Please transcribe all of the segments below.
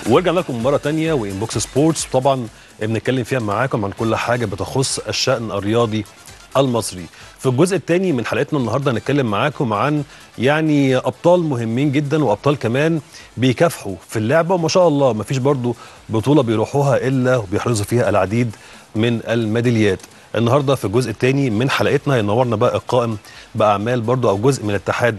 ورجعنا لكم مره تانية وانبوكس سبورتس طبعا بنتكلم فيها معاكم عن كل حاجه بتخص الشان الرياضي المصري في الجزء الثاني من حلقتنا النهارده هنتكلم معاكم عن يعني ابطال مهمين جدا وابطال كمان بيكافحوا في اللعبه وما شاء الله ما فيش برضو بطوله بيروحوها الا وبيحرزوا فيها العديد من الميداليات النهارده في الجزء الثاني من حلقتنا هينورنا بقى القائم باعمال برضو او جزء من الاتحاد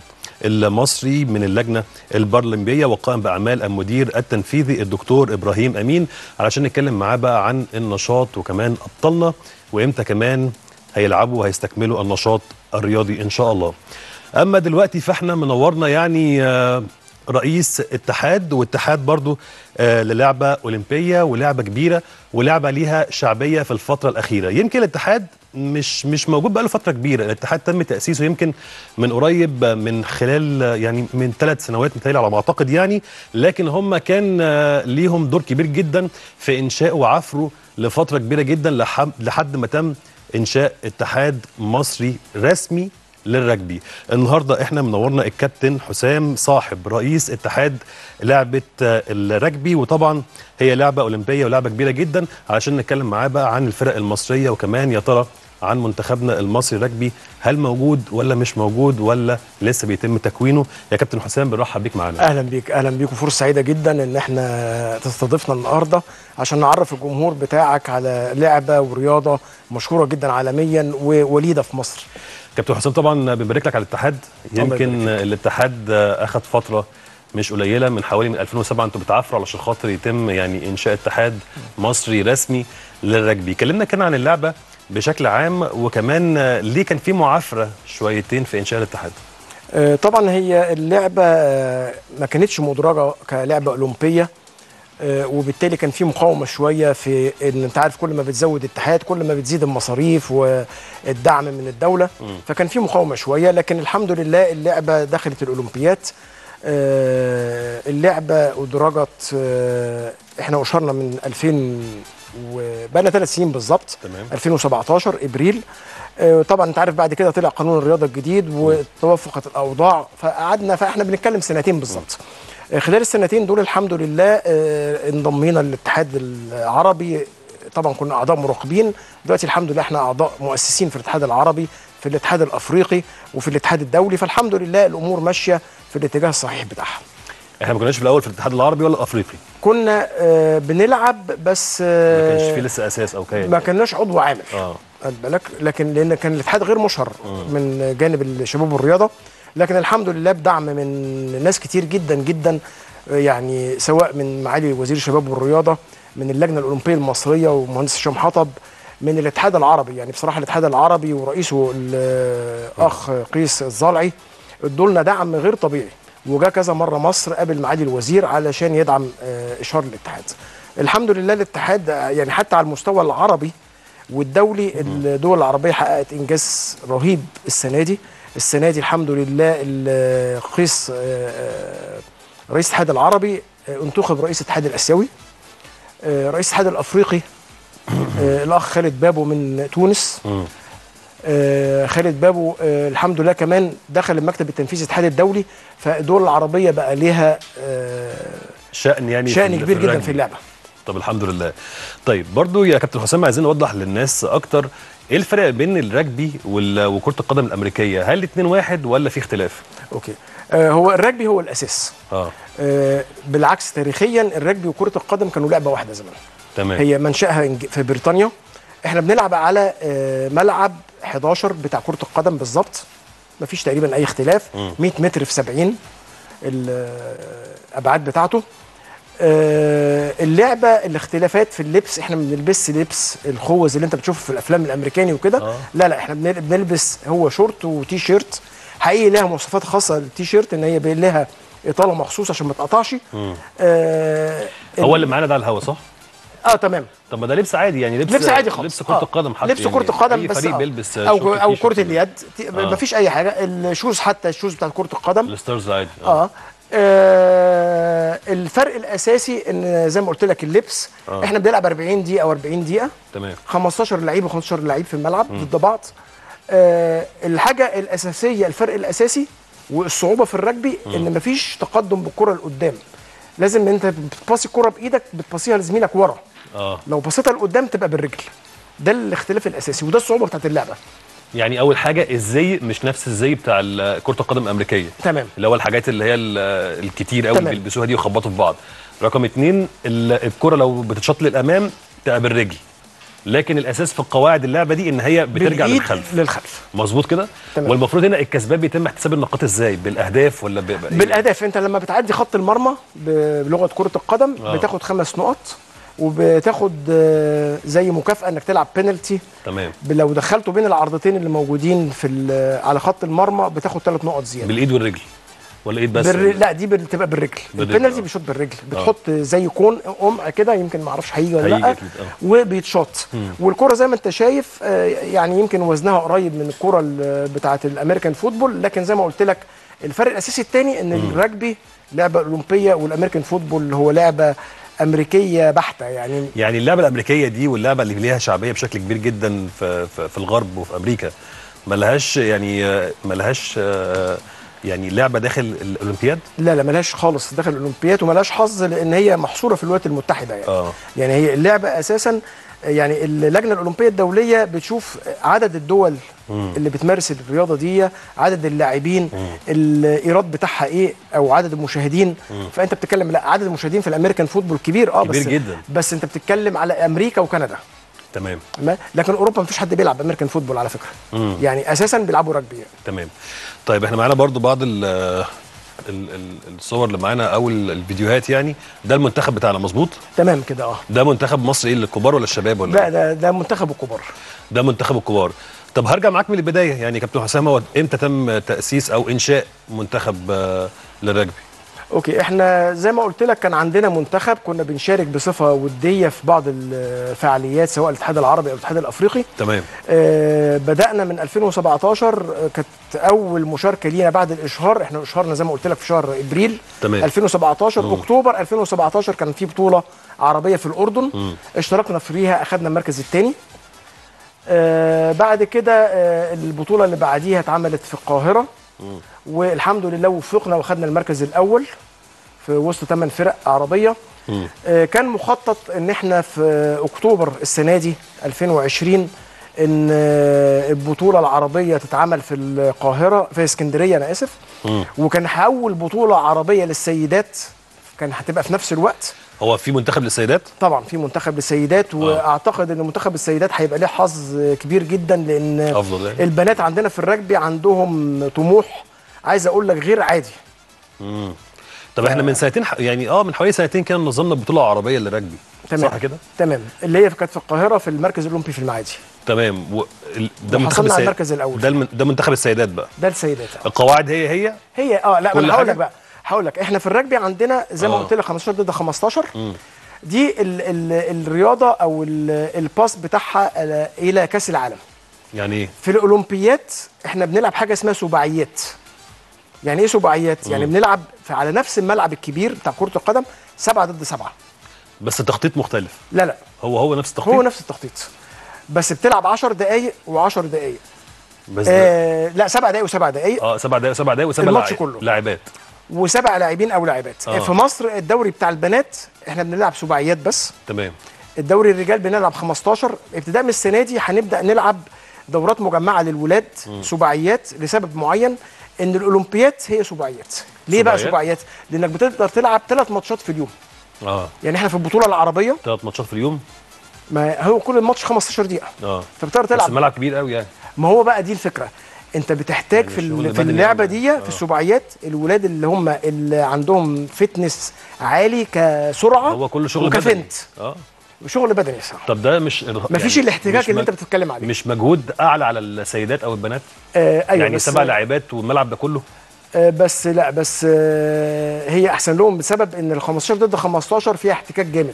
المصري من اللجنه البرلمبيه وقائم باعمال المدير التنفيذي الدكتور ابراهيم امين علشان نتكلم معاه بقى عن النشاط وكمان ابطالنا وامتى كمان هيلعبوا وهيستكملوا النشاط الرياضي ان شاء الله. اما دلوقتي فاحنا منورنا يعني آه، رئيس اتحاد واتحاد برضو آه، للعبه اولمبيه ولعبه كبيره ولعبه ليها شعبيه في الفتره الاخيره يمكن الاتحاد مش مش موجود بقاله فتره كبيره الاتحاد تم تاسيسه يمكن من قريب من خلال آه، يعني من ثلاث سنوات متهيألي على ما اعتقد يعني لكن هم كان آه، ليهم دور كبير جدا في انشاء وعفره لفتره كبيره جدا لحد لحد ما تم انشاء اتحاد مصري رسمي للرجبي النهارده احنا منورنا الكابتن حسام صاحب رئيس اتحاد لعبه آه، الرجبي وطبعا هي لعبه اولمبيه ولعبه كبيره جدا علشان نتكلم معاه بقى عن الفرق المصريه وكمان يا ترى عن منتخبنا المصري الرجبي هل موجود ولا مش موجود ولا لسه بيتم تكوينه يا كابتن حسام بنرحب بيك معانا اهلا بيك اهلا بيك وفرصه سعيده جدا ان احنا تستضيفنا النهارده عشان نعرف الجمهور بتاعك على لعبه ورياضه مشهوره جدا عالميا ووليده في مصر كابتن حسام طبعا بنبارك لك على الاتحاد الله يمكن يبارك الاتحاد اخذ فتره مش قليله من حوالي من 2007 انتوا بتعافروا علشان خاطر يتم يعني انشاء اتحاد مصري رسمي للرجبي كلمنا كده عن اللعبه بشكل عام وكمان آه، ليه كان في معافره شويتين في انشاء الاتحاد آه، طبعا هي اللعبه آه، ما كانتش مدرجه كلعبه اولمبيه آه، وبالتالي كان في مقاومه شويه في ان انت عارف كل ما بتزود اتحاد كل ما بتزيد المصاريف والدعم من الدوله فكان في مقاومه شويه لكن الحمد لله اللعبه دخلت الاولمبيات آه، اللعبه ادرجت آه، احنا اشرنا من 2000 وبقى ثلاث سنين بالظبط تمام. 2017 ابريل آه، طبعا انت عارف بعد كده طلع قانون الرياضه الجديد وتوافقت الاوضاع فقعدنا فاحنا بنتكلم سنتين بالظبط آه، خلال السنتين دول الحمد لله آه، انضمينا للاتحاد العربي طبعا كنا اعضاء مراقبين دلوقتي الحمد لله احنا اعضاء مؤسسين في الاتحاد العربي في الاتحاد الافريقي وفي الاتحاد الدولي فالحمد لله الامور ماشيه في الاتجاه الصحيح بتاعها احنا ما كناش في الاول في الاتحاد العربي ولا الافريقي كنا آه، بنلعب بس ما آه، كانش في لسه اساس او كيان ما كناش عضو عامل اه خد بالك لكن لان كان الاتحاد غير مشهر من جانب الشباب والرياضه لكن الحمد لله بدعم من ناس كتير جدا جدا يعني سواء من معالي وزير الشباب والرياضه من اللجنه الاولمبيه المصريه ومهندس هشام حطب من الاتحاد العربي يعني بصراحه الاتحاد العربي ورئيسه الاخ قيس الزالعي ادوا لنا دعم غير طبيعي وجا كذا مره مصر قابل معالي الوزير علشان يدعم آه، اشهار الاتحاد الحمد لله الاتحاد آه، يعني حتى على المستوى العربي والدولي الدول العربيه حققت انجاز رهيب السنه دي السنه دي الحمد لله ال- قيس آه، آه، رئيس الاتحاد العربي آه، انتخب رئيس الاتحاد الاسيوي آه، رئيس الاتحاد الافريقي آه، الاخ خالد بابو من تونس مم. آه، خالد بابو آه، الحمد لله كمان دخل المكتب التنفيذي الاتحاد الدولي فالدول العربيه بقى ليها آه، شأن يعني في شأن ال- كبير جدا الرجبي. في اللعبه طب الحمد لله طيب برضو يا كابتن حسام عايزين نوضح للناس اكتر ايه الفرق بين الرجبي وال- وكرة القدم الامريكية هل الاتنين واحد ولا في اختلاف اوكي آه، هو الرجبي هو الاساس اه آه، بالعكس تاريخيا الرجبي وكرة القدم كانوا لعبة واحدة زمان تمام هي منشأها إنج- في بريطانيا احنا بنلعب على آه، ملعب 11 بتاع كرة القدم بالظبط مفيش تقريبا أي اختلاف 100 متر في 70 الأبعاد بتاعته آه، اللعبة الاختلافات في اللبس احنا ما بنلبسش لبس الخوذ اللي انت بتشوفه في الافلام الامريكاني وكده آه. لا لا احنا بنل- بنلبس هو شورت وتي شيرت حقيقي لها مواصفات خاصه للتي شيرت ان هي بي- لها اطاله مخصوص عشان ما تقطعش آه هو اللي معانا ده على الهوا صح اه تمام طب ما ده لبس عادي يعني لبس لبس عادي خالص لبس كرة آه. القدم حتى لبس يعني كرة القدم اي بس فريق آه. بيلبس او شورت او وتيشيرت كرة كده. اليد تي- آه. مفيش اي حاجه الشوز حتى الشوز بتاع كرة القدم الستارز عادي اه آه، الفرق الاساسي ان زي ما قلت لك اللبس آه. احنا بنلعب 40 دقيقه او 40 دقيقه تمام 15 لعيب و15 لعيب في الملعب ضد بعض آه الحاجه الاساسيه الفرق الاساسي والصعوبه في الرجبي ان مفيش تقدم بالكره لقدام لازم انت بتباصي الكره بايدك بتباصيها لزميلك ورا اه لو بصيتها لقدام تبقى بالرجل ده الاختلاف الاساسي وده الصعوبه بتاعت اللعبه يعني اول حاجه الزي مش نفس الزي بتاع ال- كره القدم الامريكيه تمام اللي هو الحاجات اللي هي ال- الكتير قوي تمام. بيلبسوها دي ويخبطوا في بعض رقم اتنين ال- الكره لو بتتشط للامام تبقى بالرجل لكن الاساس في قواعد اللعبه دي ان هي بترجع بالإيد للخلف للخلف مظبوط كده تمام. والمفروض هنا الكسبان بيتم احتساب النقاط ازاي بالاهداف ولا ب... ب- بالاهداف انت لما بتعدي خط المرمى ب- بلغه كره القدم آه. بتاخد خمس نقط وبتاخد آه، زي مكافاه انك تلعب بينالتي تمام لو دخلته بين العرضتين اللي موجودين في ال- على خط المرمى بتاخد ثلاث نقط زياده بالايد والرجل ولا ايد بس بالر... لا دي بتبقى بالرجل بالرجل، البينالتي آه. بيشوط بالرجل بتحط زي كون قمع كده يمكن ما اعرفش هيجي ولا هيجي لا أكيد، آه. وبيتشاط والكره زي ما انت شايف آه، يعني يمكن وزنها قريب من الكره ال- بتاعه الامريكان فوتبول لكن زي ما قلت لك الفرق الاساسي الثاني ان الرجبي لعبه اولمبيه والامريكان فوتبول هو لعبه امريكيه بحته يعني يعني اللعبه الامريكيه دي واللعبه اللي ليها شعبيه بشكل كبير جدا في في, في الغرب وفي امريكا ملهاش يعني آه، ملهاش آه، يعني لعبه داخل الاولمبياد لا لا ملهاش خالص داخل الاولمبياد وملهاش حظ لان هي محصوره في الولايات المتحده يعني اه يعني هي اللعبه اساسا يعني اللجنه الاولمبيه الدوليه بتشوف عدد الدول اللي بتمارس الرياضه دي عدد اللاعبين الايراد بتاعها ايه او عدد المشاهدين فانت بتتكلم لا عدد المشاهدين في الامريكان فوتبول كبير اه كبير بس جدا. بس انت بتتكلم على امريكا وكندا تمام ما- لكن اوروبا مفيش حد بيلعب امريكان فوتبول على فكره مم. يعني اساسا بيلعبوا رجبي يعني. تمام طيب احنا معانا برضو بعض ال ال- ال- الصور اللي معانا او ال- الفيديوهات يعني ده المنتخب بتاعنا مظبوط تمام كده اه ده منتخب مصر ايه الكبار ولا الشباب ولا لا إيه؟ ده ده منتخب الكبار ده منتخب الكبار طب هرجع معاك من البدايه يعني كابتن حسام هو امتى تم تاسيس او انشاء منتخب آه، للرجبي اوكي احنا زي ما قلت لك كان عندنا منتخب كنا بنشارك بصفه وديه في بعض الفعاليات سواء الاتحاد العربي او الاتحاد الافريقي تمام آه بدانا من 2017 آه، كانت اول مشاركه لينا بعد الاشهار احنا اشهرنا زي ما قلت لك في شهر ابريل تمام. 2017 اكتوبر 2017 كان في بطوله عربيه في الاردن اشتركنا فيها اخذنا المركز الثاني آه بعد كده آه البطوله اللي بعديها اتعملت في القاهره والحمد لله وفقنا واخدنا المركز الاول في وسط ثمان فرق عربيه آه كان مخطط ان احنا في اكتوبر السنه دي 2020 ان آه، البطوله العربيه تتعمل في القاهره في اسكندريه انا اسف وكان اول بطوله عربيه للسيدات كان هتبقى في نفس الوقت هو في منتخب للسيدات طبعا في منتخب للسيدات واعتقد ان منتخب السيدات هيبقى له حظ كبير جدا لان أفضل يعني. البنات عندنا في الرجبي عندهم طموح عايز اقول لك غير عادي طب احنا من سنتين ح- يعني اه من حوالي سنتين كده نظمنا بطوله عربيه للرجبي تمام صح كده تمام اللي هي كانت في القاهره في المركز الاولمبي في المعادي تمام و... ال- ده منتخب وحصلنا على السيدات المركز الأول. ده الم... ده منتخب السيدات بقى ده السيدات القواعد هي هي هي اه لا كل ما انا هقول حاجة؟ لك بقى هقول لك احنا في الرجبي عندنا زي ما آه. قلت لك 15 ضد 15 دي ال ال الرياضه او ال- الباس بتاعها آه، الى كاس العالم يعني ايه في الاولمبيات احنا بنلعب حاجه اسمها سباعيات يعني ايه سباعيات يعني بنلعب في على نفس الملعب الكبير بتاع كره القدم سبعة ضد سبعة بس التخطيط مختلف لا لا هو هو نفس التخطيط هو نفس التخطيط بس بتلعب 10 دقائق و10 دقائق بس ده- آه لا سبع دقائق وسبع دقائق اه سبع دقايق سبع دقايق وسبع الماتش لاعب- كله. لاعبات وسبع لاعبين او لاعبات آه. في مصر الدوري بتاع البنات احنا بنلعب سباعيات بس تمام الدوري الرجال بنلعب 15 ابتداء من السنه دي هنبدا نلعب دورات مجمعه للولاد سباعيات لسبب معين ان الاولمبيات هي سباعيات ليه بقى سباعيات؟ سباعيات لانك بتقدر تلعب ثلاث ماتشات في اليوم اه يعني احنا في البطوله العربيه ثلاث ماتشات في اليوم ما هو كل الماتش 15 دقيقه اه فبتقدر بس تلعب الملعب كبير قوي يعني ما هو بقى دي الفكره انت بتحتاج يعني في شغل ال- في بدني اللعبه أوي. دي في السباعيات الولاد اللي هم اللي عندهم فتنس عالي كسرعه هو كله شغل بدني وكفنت اه شغل بدني صح طب ده مش مفيش الاحتكاك مش اللي مج- انت بتتكلم عليه مش مجهود اعلى على السيدات او البنات آه ايوه يعني بس سبع لاعبات والملعب ده كله آه بس لا بس آه هي احسن لهم بسبب ان ال 15 ضد 15 فيها احتكاك جامد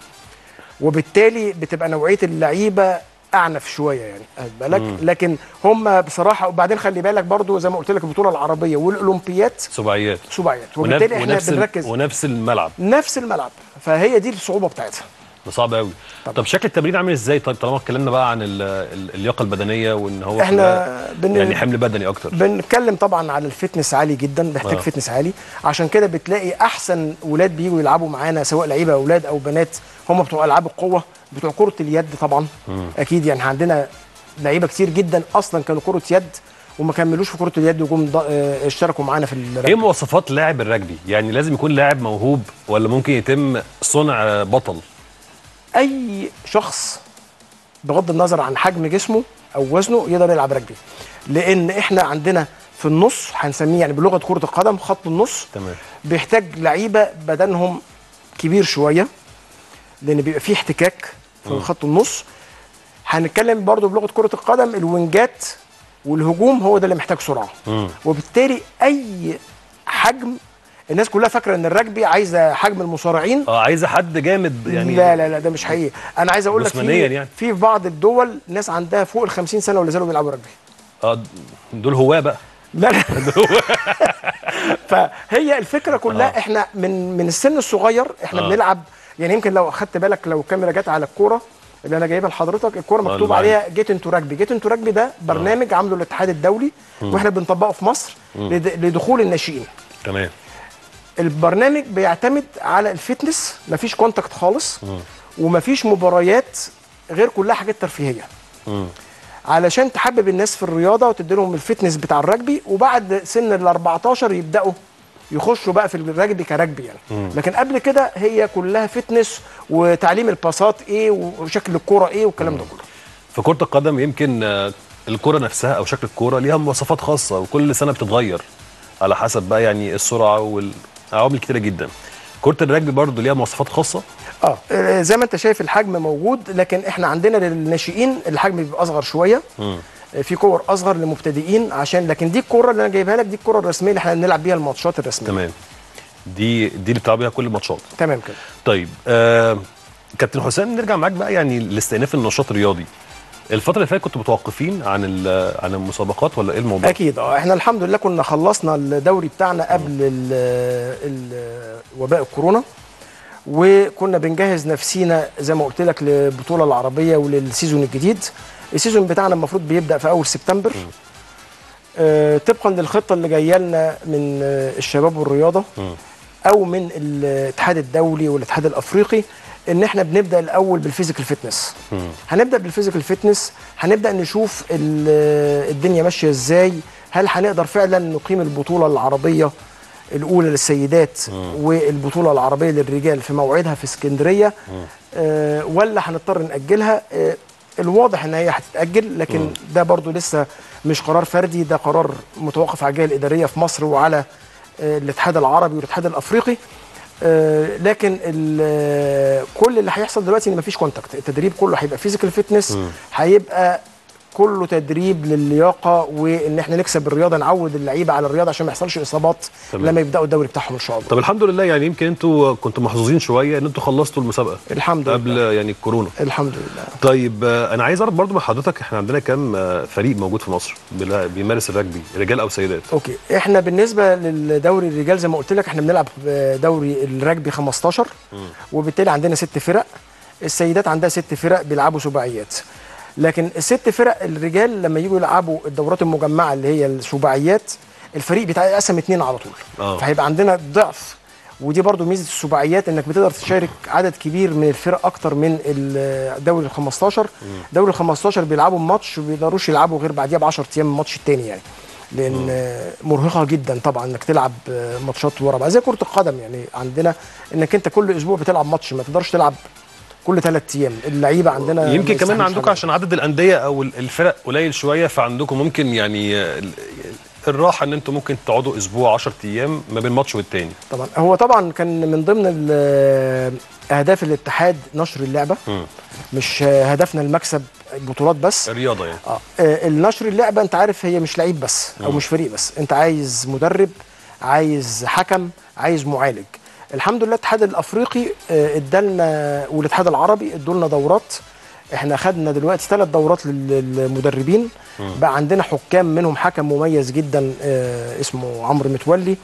وبالتالي بتبقى نوعيه اللعيبه اعنف شويه يعني واخد بالك لكن هم بصراحه وبعدين خلي بالك برضو زي ما قلت لك البطوله العربيه والاولمبيات سباعيات سباعيات ونف- وبالتالي احنا ونفس ال- بنركز ونفس الملعب نفس الملعب فهي دي الصعوبه بتاعتها ده صعب قوي طب شكل التمرين عامل ازاي طيب طالما اتكلمنا بقى عن ال- ال- اللياقه البدنيه وان هو احنا كلها بن... يعني حمل بدني اكتر بنتكلم طبعا على الفتنس عالي جدا بيحتاج آه. فتنس عالي عشان كده بتلاقي احسن ولاد بيجوا يلعبوا معانا سواء لعيبه اولاد او بنات هم بتوع العاب القوه بتوع كره اليد طبعا اكيد يعني عندنا لعيبه كتير جدا اصلا كانوا كره يد وما كملوش في كره اليد وجم ض- آه، اشتركوا معانا في ايه الرجبي مواصفات لاعب الرجبي يعني لازم يكون لاعب موهوب ولا ممكن يتم صنع بطل اي شخص بغض النظر عن حجم جسمه او وزنه يقدر يلعب رجبي لان احنا عندنا في النص هنسميه يعني بلغه كره القدم خط النص تمام بيحتاج لعيبه بدنهم كبير شويه لان بيبقى فيه احتكاك في خط النص هنتكلم برضو بلغه كره القدم الوينجات والهجوم هو ده اللي محتاج سرعه مم. وبالتالي اي حجم الناس كلها فاكره ان الرجبي عايزه حجم المصارعين اه عايزه حد جامد يعني لا لا لا ده مش حقيقي انا عايز اقول لك جسمانيا في يعني. في في بعض الدول ناس عندها فوق ال 50 سنه ولا زالوا بيلعبوا رجبي اه دول هواه بقى لا لا فهي الفكره كلها آه. احنا من من السن الصغير احنا آه. بنلعب يعني يمكن لو اخدت بالك لو الكاميرا جت على الكوره اللي انا جايبها لحضرتك الكوره اللي مكتوب معايا. عليها جيت انتو رجبي جيت انتو رجبي ده برنامج عامله الاتحاد الدولي واحنا بنطبقه في مصر لد- لدخول الناشئين تمام البرنامج بيعتمد على الفتنس مفيش كونتاكت خالص ومفيش مباريات غير كلها حاجات ترفيهيه مم. علشان تحبب الناس في الرياضه وتدي لهم الفتنس بتاع الرجبي وبعد سن ال 14 يبداوا يخشوا بقى في الرجبي كرجبي يعني لكن قبل كده هي كلها فتنس وتعليم الباصات ايه وشكل الكوره ايه والكلام ده كله في كره القدم يمكن آه، الكره نفسها او شكل الكوره ليها مواصفات خاصه وكل سنه بتتغير على حسب بقى يعني السرعه والعوامل كتيره جدا كره الرجبي برضو ليها مواصفات خاصه اه آه، زي ما انت شايف الحجم موجود لكن احنا عندنا للناشئين الحجم بيبقى اصغر شويه مم. آه، في كور اصغر للمبتدئين عشان لكن دي الكوره اللي انا جايبها لك دي الكوره الرسميه اللي احنا بنلعب بيها الماتشات الرسميه تمام دي دي اللي بتلعب بيها كل الماتشات تمام كده طيب آه كابتن حسام نرجع معاك بقى يعني لاستئناف النشاط الرياضي الفتره اللي فاتت كنتوا متوقفين عن ال- عن المسابقات ولا ايه الموضوع اكيد اه احنا الحمد لله كنا خلصنا الدوري بتاعنا قبل ال ال وباء الكورونا وكنا بنجهز نفسينا زي ما قلت لك للبطوله العربيه وللسيزون الجديد السيزون بتاعنا المفروض بيبدا في اول سبتمبر آه طبقا للخطه اللي جايه لنا من آه الشباب والرياضه مم. او من الاتحاد الدولي والاتحاد الافريقي ان احنا بنبدا الاول بالفيزيكال فيتنس مم. هنبدا بالفيزيكال فيتنس هنبدا نشوف ال- الدنيا ماشيه ازاي هل هنقدر فعلا نقيم البطوله العربيه الاولى للسيدات والبطوله العربيه للرجال في موعدها في اسكندريه آه ولا هنضطر ناجلها آه الواضح ان هي هتتاجل لكن ده برضو لسه مش قرار فردي ده قرار متوقف على الجهه الاداريه في مصر وعلى آه الاتحاد العربي والاتحاد الافريقي آه، لكن ال- آه، كل اللي هيحصل دلوقتي ان مفيش كونتاكت التدريب كله هيبقى فيزيكال فيتنس هيبقى كله تدريب للياقه وان احنا نكسب الرياضه نعود اللعيبه على الرياضه عشان ما يحصلش اصابات تمام. لما يبداوا الدوري بتاعهم ان شاء الله طب الحمد لله يعني يمكن انتوا كنتوا محظوظين شويه ان انتوا خلصتوا المسابقه الحمد قبل لله يعني الكورونا الحمد لله طيب آه، انا عايز اعرف برضو من حضرتك احنا عندنا كام آه، فريق موجود في مصر بلا- بيمارس الرجبي رجال او سيدات اوكي احنا بالنسبه للدوري الرجال زي ما قلت لك احنا بنلعب دوري الرجبي 15 وبالتالي عندنا ست فرق السيدات عندها ست فرق بيلعبوا سباعيات لكن الست فرق الرجال لما يجوا يلعبوا الدورات المجمعه اللي هي السباعيات الفريق بتاعي قسم اتنين على طول آه. فهيبقى عندنا ضعف ودي برضو ميزه السباعيات انك بتقدر تشارك عدد كبير من الفرق اكتر من الدوري ال 15 دوري ال 15 بيلعبوا ماتش وما بيقدروش يلعبوا غير بعديها ب 10 ايام من الماتش التاني يعني لان آه، مرهقه جدا طبعا انك تلعب آه، ماتشات ورا بعض زي كره القدم يعني عندنا انك انت كل اسبوع بتلعب ماتش ما تقدرش تلعب كل ثلاث ايام اللعيبه عندنا يمكن ما كمان يستحملش عندكم عليها. عشان عدد الانديه او ال- الفرق قليل شويه فعندكم ممكن يعني آه، ال- الراحه ان انتم ممكن تقعدوا اسبوع 10 ايام ما بين ماتش والتاني طبعا هو طبعا كان من ضمن ال- اهداف الاتحاد نشر اللعبه مم. مش هدفنا المكسب بطولات بس الرياضه يعني اه آه، النشر اللعبه انت عارف هي مش لعيب بس او مش فريق بس انت عايز مدرب عايز حكم عايز معالج الحمد لله الاتحاد الافريقي آه، ادالنا والاتحاد العربي ادولنا دورات احنا خدنا دلوقتي ثلاث دورات لل- للمدربين بقى عندنا حكام منهم حكم مميز جدا آه، اسمه عمرو متولي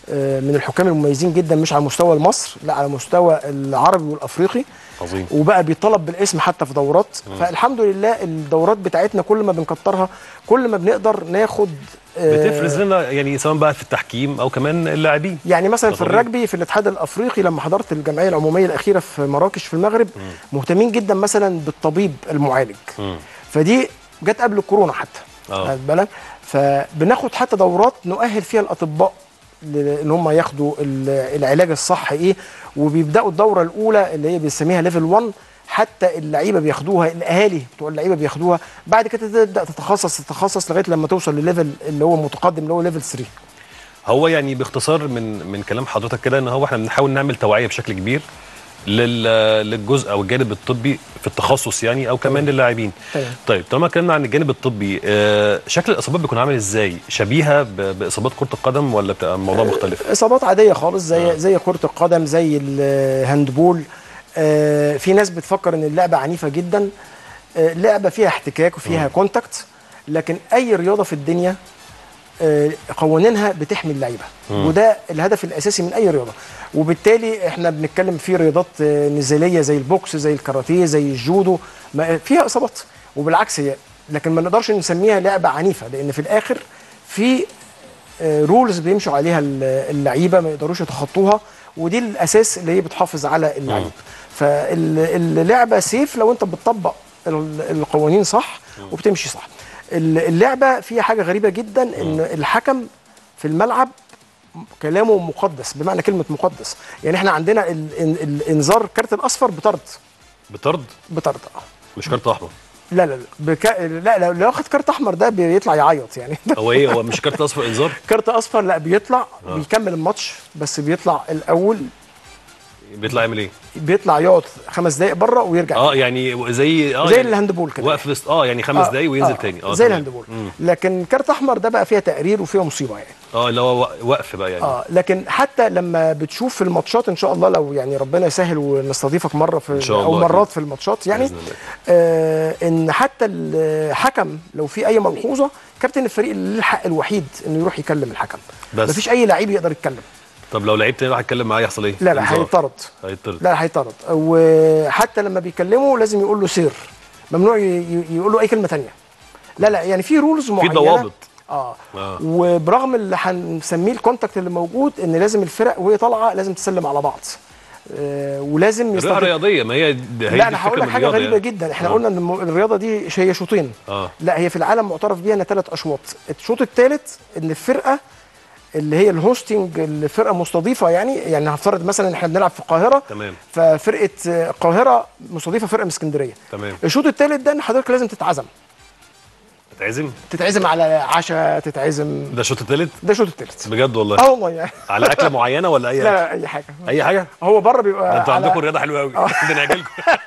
آه، من الحكام المميزين جدا مش على مستوى مصر لا على مستوى العربي والافريقي عظيم وبقى بيطلب بالاسم حتى في دورات فالحمد لله الدورات بتاعتنا كل ما بنكترها كل ما بنقدر ناخد آه، بتفرز لنا يعني سواء بقى في التحكيم او كمان اللاعبين يعني مثلا في طبيعي. الرجبي في الاتحاد الافريقي لما حضرت الجمعيه العموميه الاخيره في مراكش في المغرب مهتمين جدا مثلا بالطبيب المعالج مم. فدي جت قبل الكورونا حتى آه. واخد بالك فبناخد حتى دورات نؤهل فيها الاطباء ل- ان هم ياخدوا ال- العلاج الصح ايه وبيبداوا الدوره الاولى اللي هي بنسميها ليفل 1 حتى اللعيبه بياخدوها الاهالي بتوع اللعيبه بياخدوها بعد كده تبدا تتخصص تتخصص لغايه لما توصل لليفل اللي هو متقدم اللي هو ليفل 3 هو يعني باختصار من من كلام حضرتك كده ان هو احنا بنحاول نعمل توعيه بشكل كبير لل- للجزء او الجانب الطبي في التخصص يعني او كمان للاعبين تمام. طيب طالما اتكلمنا عن الجانب الطبي آه، شكل الاصابات بيكون عامل ازاي شبيهه ب- باصابات كره القدم ولا بتبقى الموضوع مختلف اصابات عاديه خالص زي آه. زي كره القدم زي الهاندبول آه، في ناس بتفكر ان اللعبه عنيفه جدا آه، لعبه فيها احتكاك وفيها كونتاكت لكن اي رياضه في الدنيا آه، قوانينها بتحمي اللعيبه وده الهدف الاساسي من اي رياضه وبالتالي احنا بنتكلم في رياضات آه، نزاليه زي البوكس زي الكاراتيه زي الجودو ما- فيها اصابات وبالعكس هي لكن ما نقدرش نسميها لعبه عنيفه لان في الاخر في رولز بيمشوا عليها ال- اللعيبه ما يقدروش يتخطوها ودي الاساس اللي هي بتحافظ على اللعيب فاللعبه سيف لو انت بتطبق ال- القوانين صح وبتمشي صح ال- اللعبه فيها حاجه غريبه جدا ان الحكم في الملعب كلامه مقدس بمعنى كلمه مقدس يعني احنا عندنا ال- ال- الانذار كارت الاصفر بطرد بطرد بطرد اه مش كارت احمر لا لا لا بك... لا لو لو واخد كارت احمر ده بيطلع يعيط يعني هو ايه هو مش كارت اصفر انذار كارت اصفر لا بيطلع بيكمل الماتش بس بيطلع الاول بيطلع يعمل ايه بيطلع يقعد خمس دقائق بره ويرجع اه يعني زي اه زي يعني الهاندبول كده وقف بس اه يعني خمس آه، دقايق وينزل آه، تاني اه زي تمام. الهاندبول مم. لكن كارت احمر ده بقى فيها تقرير وفيها مصيبه يعني اه اللي هو وقف بقى يعني اه لكن حتى لما بتشوف في الماتشات ان شاء الله لو يعني ربنا يسهل ونستضيفك مره في إن شاء او الله مرات أكيد. في الماتشات يعني بإذن الله. آه ان حتى الحكم لو في اي ملحوظه كابتن الفريق اللي له الحق الوحيد انه يروح يكلم الحكم بس. مفيش اي لعيب يقدر يتكلم طب لو لعيب تاني راح يتكلم معاه يحصل ايه؟ لا لا إنذار. هيطرد هيطرد لا هيطرد وحتى لما بيكلمه لازم يقول له سير ممنوع ي- ي- يقول له اي كلمه تانية لا لا يعني في رولز معينه ضوابط. اه, آه. وبرغم اللي هنسميه الكونتاكت اللي موجود ان لازم الفرق وهي طالعه لازم تسلم على بعض آه ولازم الرياضه يستخدم رياضيه ما هي دي هي لا دي انا هقول الفكرة لك من حاجه الرياضة غريبه يعني. جدا احنا آه. قلنا ان الم- الرياضه دي هي شوطين اه لا هي في العالم معترف بيها ان ثلاث اشواط الشوط الثالث ان الفرقه اللي هي الهوستنج الفرقه مستضيفه يعني يعني هفترض مثلا احنا بنلعب في القاهره تمام. ففرقه آه، القاهره مستضيفه فرقه من اسكندريه تمام الشوط الثالث ده ان حضرتك لازم تتعزم تتعزم تتعزم على عشاء تتعزم ده الشوط الثالث ده الشوط الثالث بجد والله اه والله يعني على اكله معينه ولا اي لا أكل؟ لا اي حاجه اي حاجه هو بره ده بيبقى انتوا على- عندكم رياضه حلوه قوي ده نعجلكم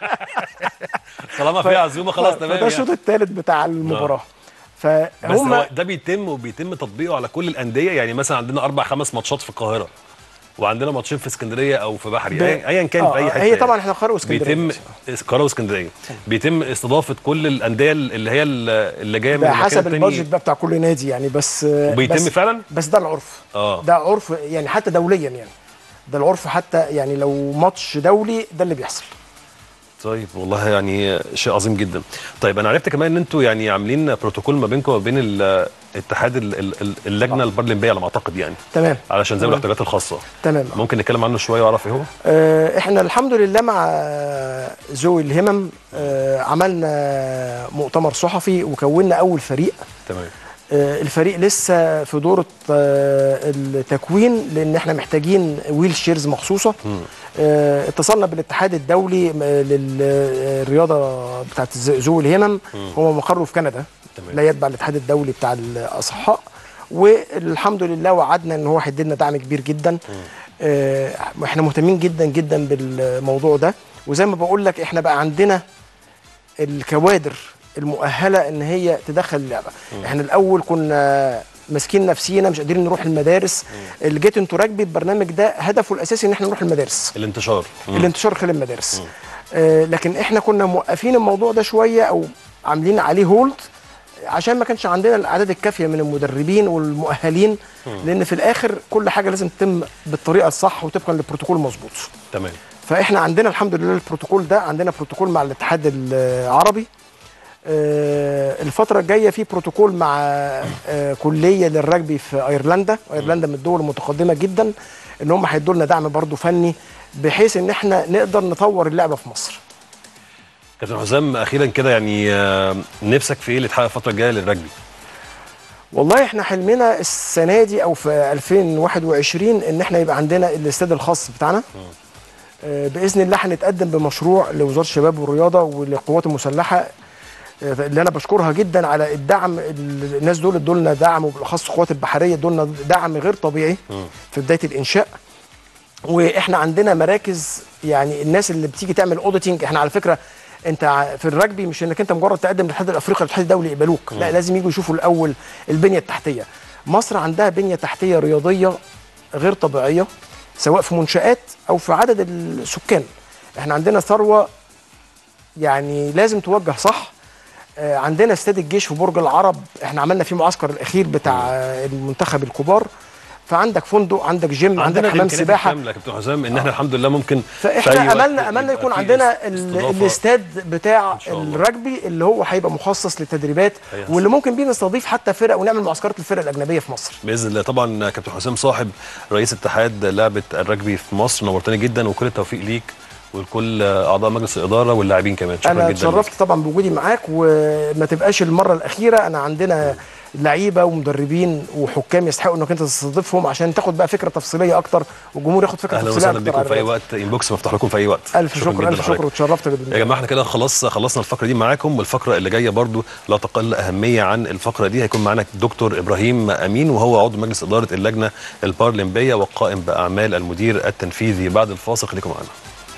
طالما فيها عزومه خلاص ف- تمام فده يعني. الشوط الثالث بتاع المباراه بس فهم هو ده بيتم وبيتم تطبيقه على كل الانديه يعني مثلا عندنا اربع خمس ماتشات في القاهره وعندنا ماتشين في اسكندريه او في بحري ب- ايا أياً كان آه، في اي آه، حته هي يعني. طبعا احنا القاهره واسكندريه بيتم القاهره واسكندريه بيتم استضافه كل الانديه اللي هي اللي جايه من ده المكان حسب التاني. البادجت بقى بتاع كل نادي يعني بس وبيتم بس فعلا بس ده العرف اه ده عرف يعني حتى دوليا يعني ده العرف حتى يعني لو ماتش دولي ده اللي بيحصل طيب والله يعني شيء عظيم جدا طيب انا عرفت كمان ان انتوا يعني عاملين بروتوكول ما بينكم وما بين الاتحاد ال- ال- ال- اللجنه البارالمبيه على ما اعتقد يعني تمام علشان ذوي تمام. الاحتياجات الخاصه تمام ممكن نتكلم عنه شويه واعرف ايه هو آه، احنا الحمد لله مع ذوي الهمم آه، عملنا مؤتمر صحفي وكونا اول فريق تمام آه، الفريق لسه في دورة آه، التكوين لان احنا محتاجين ويل شيرز مخصوصه آه، اتصلنا بالاتحاد الدولي آه، للرياضه بتاعت ذ- ذوي الهمم هو مقره في كندا تمام. لا يتبع الاتحاد الدولي بتاع الاصحاء والحمد لله وعدنا ان هو هيدينا دعم كبير جدا آه، احنا مهتمين جدا جدا بالموضوع ده وزي ما بقول لك احنا بقى عندنا الكوادر المؤهله ان هي تدخل اللعبه احنا الاول كنا ماسكين نفسينا مش قادرين نروح المدارس الجيت انتو راجبي البرنامج ده هدفه الاساسي ان احنا نروح المدارس الانتشار مم. الانتشار خلال المدارس آه لكن احنا كنا موقفين الموضوع ده شويه او عاملين عليه هولد عشان ما كانش عندنا الاعداد الكافيه من المدربين والمؤهلين لان في الاخر كل حاجه لازم تتم بالطريقه الصح وطبقا للبروتوكول المظبوط تمام فاحنا عندنا الحمد لله البروتوكول ده عندنا بروتوكول مع الاتحاد العربي آه، الفترة الجاية في بروتوكول مع آه، كلية للرجبي في ايرلندا، ايرلندا من الدول المتقدمة جدا ان هم هيدوا لنا دعم برضه فني بحيث ان احنا نقدر نطور اللعبة في مصر. كابتن حسام اخيرا كده يعني آه، نفسك في ايه اللي يتحقق الفتره الجايه للرجبي والله احنا حلمنا السنة دي او في 2021 ان احنا يبقى عندنا الاستاد الخاص بتاعنا. آه، باذن الله هنتقدم بمشروع لوزاره الشباب والرياضه وللقوات المسلحه آه، اللي انا بشكرها جدا على الدعم ال- الناس دول ادوا لنا دعم وبالاخص القوات البحريه ادوا لنا دعم غير طبيعي في بدايه الانشاء واحنا عندنا مراكز يعني الناس اللي بتيجي تعمل اوديتنج احنا على فكره انت ع- في الرجبي مش انك انت مجرد تقدم للاتحاد الافريقي الاتحاد الدولي يقبلوك لا لازم يجوا يشوفوا الاول البنيه التحتيه مصر عندها بنيه تحتيه رياضيه غير طبيعيه سواء في منشات او في عدد السكان احنا عندنا ثروه يعني لازم توجه صح آه، عندنا استاد الجيش في برج العرب احنا عملنا فيه معسكر الاخير بتاع آه، المنتخب الكبار فعندك فندق عندك جيم عندك حمام الإمكانيات سباحه الكاملة يا كابتن حسام ان احنا الحمد لله ممكن في أي فاحنا وقت املنا املنا يبقى يكون في عندنا ال- استضافة. الاستاد بتاع إن شاء الله. الرجبي اللي هو هيبقى مخصص للتدريبات هيحصل. واللي ممكن بيه نستضيف حتى فرق ونعمل معسكرات للفرق الاجنبيه في مصر باذن الله طبعا كابتن حسام صاحب رئيس اتحاد لعبه الرجبي في مصر نورتني جدا وكل التوفيق ليك ولكل اعضاء مجلس الاداره واللاعبين كمان شكرا انا جدا اتشرفت طبعا بوجودي معاك وما تبقاش المره الاخيره انا عندنا لعيبه ومدربين وحكام يستحقوا انك انت تستضيفهم عشان تاخد بقى فكره تفصيليه اكتر والجمهور ياخد فكره اهلا تفصيليه وسهلا اكتر بكم عن في اي الرياضة. وقت انبوكس مفتوح لكم في اي وقت الف شكر جدا الف لحضرتك. شكر واتشرفت جدا يا جماعه احنا كده خلاص خلصنا الفقره دي معاكم والفقره اللي جايه برضو لا تقل اهميه عن الفقره دي هيكون معانا دكتور ابراهيم امين وهو عضو مجلس اداره اللجنه البارالمبيه وقائم باعمال المدير التنفيذي بعد الفاصل خليكم معانا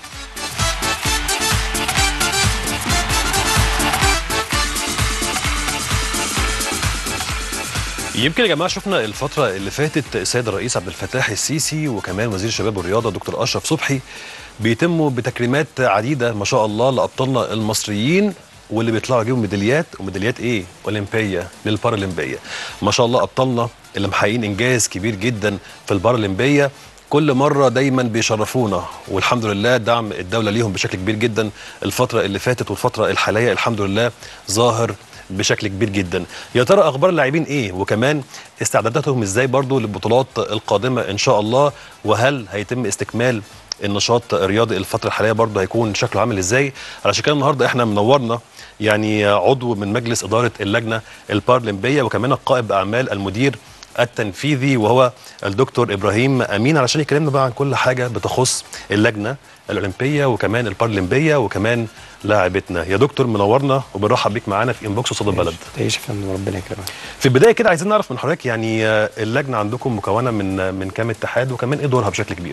يمكن يا جماعه شفنا الفتره اللي فاتت السيد الرئيس عبد الفتاح السيسي وكمان وزير الشباب والرياضه دكتور اشرف صبحي بيتموا بتكريمات عديده ما شاء الله لابطالنا المصريين واللي بيطلعوا يجيبوا ميداليات وميداليات ايه؟ اولمبيه للبارالمبيه. ما شاء الله ابطالنا اللي محققين انجاز كبير جدا في البارالمبيه كل مره دايما بيشرفونا والحمد لله دعم الدوله ليهم بشكل كبير جدا الفتره اللي فاتت والفتره الحاليه الحمد لله ظاهر بشكل كبير جدا يا ترى اخبار اللاعبين ايه وكمان استعداداتهم ازاي برضو للبطولات القادمه ان شاء الله وهل هيتم استكمال النشاط الرياضي الفتره الحاليه برضو هيكون شكله عامل ازاي علشان كده النهارده احنا منورنا يعني عضو من مجلس اداره اللجنه البارالمبيه وكمان القائد باعمال المدير التنفيذي وهو الدكتور ابراهيم امين علشان يكلمنا بقى عن كل حاجه بتخص اللجنه الاولمبيه وكمان البارالمبيه وكمان لاعبتنا يا دكتور منورنا وبنرحب بيك معانا في انبوكس صدى البلد تعيش يا فندم ربنا يكرمك في البدايه كده عايزين نعرف من حضرتك يعني آه، اللجنه عندكم مكونه من آه، من كام اتحاد وكمان ايه دورها بشكل كبير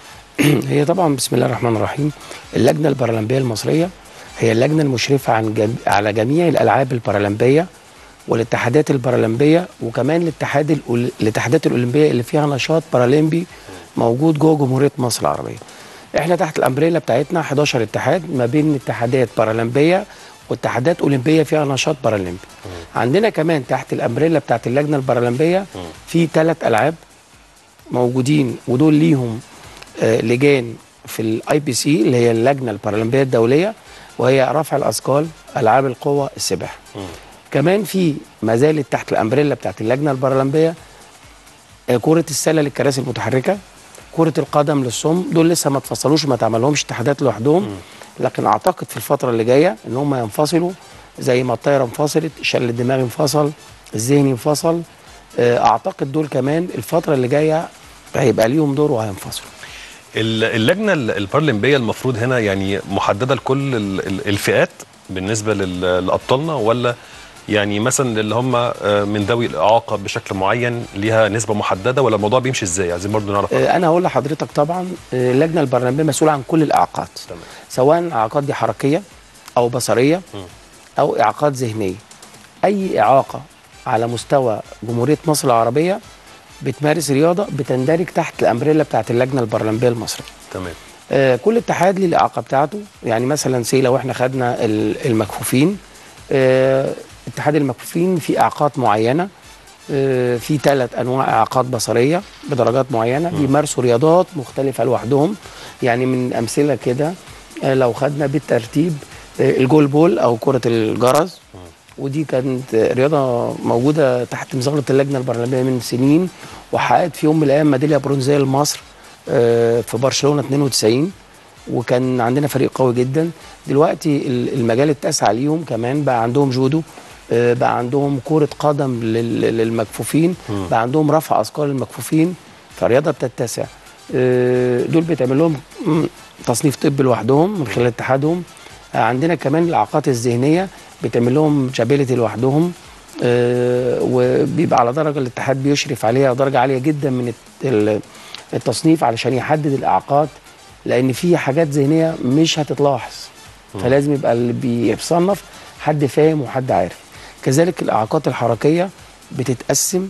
هي طبعا بسم الله الرحمن الرحيم اللجنه البارالمبيه المصريه هي اللجنه المشرفه عن جم... على جميع الالعاب البارالمبيه والاتحادات البارالمبيه وكمان الاتحاد الأول... الاتحادات الاولمبيه اللي فيها نشاط بارالمبي موجود جوه جمهوريه مصر العربيه احنا تحت الامبريلا بتاعتنا 11 اتحاد ما بين اتحادات بارالمبيه واتحادات اولمبيه فيها نشاط بارالمبي عندنا كمان تحت الامبريلا بتاعت اللجنه البارالمبيه في ثلاث العاب موجودين ودول ليهم آه، لجان في الاي بي سي اللي هي اللجنه البارالمبيه الدوليه وهي رفع الاثقال العاب القوه السباحه كمان في ما زالت تحت الامبريلا بتاعت اللجنه البارالمبيه آه، كره السله للكراسي المتحركه كره القدم للصم دول لسه ما اتفصلوش ما تعملهمش اتحادات لوحدهم لكن اعتقد في الفتره اللي جايه ان هم ينفصلوا زي ما الطايره انفصلت شل الدماغ انفصل الذهني انفصل آه، اعتقد دول كمان الفتره اللي جايه هيبقى ليهم دور وهينفصلوا ال- اللجنه ال- البارالمبيه المفروض هنا يعني محدده لكل ال- ال- الفئات بالنسبه لل- لابطالنا ولا يعني مثلا اللي هم آه، من ذوي الاعاقه بشكل معين ليها نسبه محدده ولا الموضوع بيمشي ازاي عايزين برضو نعرف آه، انا هقول لحضرتك طبعا آه، اللجنه البرلمانيه مسؤوله عن كل الاعاقات تمام. سواء الاعاقات دي حركيه او بصريه او اعاقات ذهنيه اي اعاقه على مستوى جمهوريه مصر العربيه بتمارس رياضه بتندرج تحت الامبريلا بتاعت اللجنه البرلمانيه المصريه تمام آه، كل اتحاد ليه الاعاقه بتاعته يعني مثلا سي لو احنا خدنا ال- المكفوفين آه، اتحاد المكفوفين في اعاقات معينه آه، في ثلاث انواع اعاقات بصريه بدرجات معينه بيمارسوا رياضات مختلفه لوحدهم يعني من امثله كده آه، لو خدنا بالترتيب آه، الجول بول او كره الجرس ودي كانت رياضه موجوده تحت مظله اللجنه البرلمانيه من سنين وحققت في يوم من الايام ميداليه برونزيه لمصر آه، في برشلونه 92 وكان عندنا فريق قوي جدا دلوقتي ال- المجال اتسع ليهم كمان بقى عندهم جودو آه، بقى عندهم كرة قدم لل- للمكفوفين بقى عندهم رفع أثقال للمكفوفين فالرياضة بتتسع آه، دول بيتعمل لهم مم، تصنيف طبي لوحدهم من خلال اتحادهم آه، عندنا كمان الإعاقات الذهنية بيتعمل لهم جابيلتي لوحدهم آه، وبيبقى على درجة الاتحاد بيشرف عليها درجة عالية جدا من الت- ال- التصنيف علشان يحدد الإعاقات لأن في حاجات ذهنية مش هتتلاحظ فلازم يبقى اللي بيصنف حد فاهم وحد عارف كذلك الإعاقات الحركية بتتقسم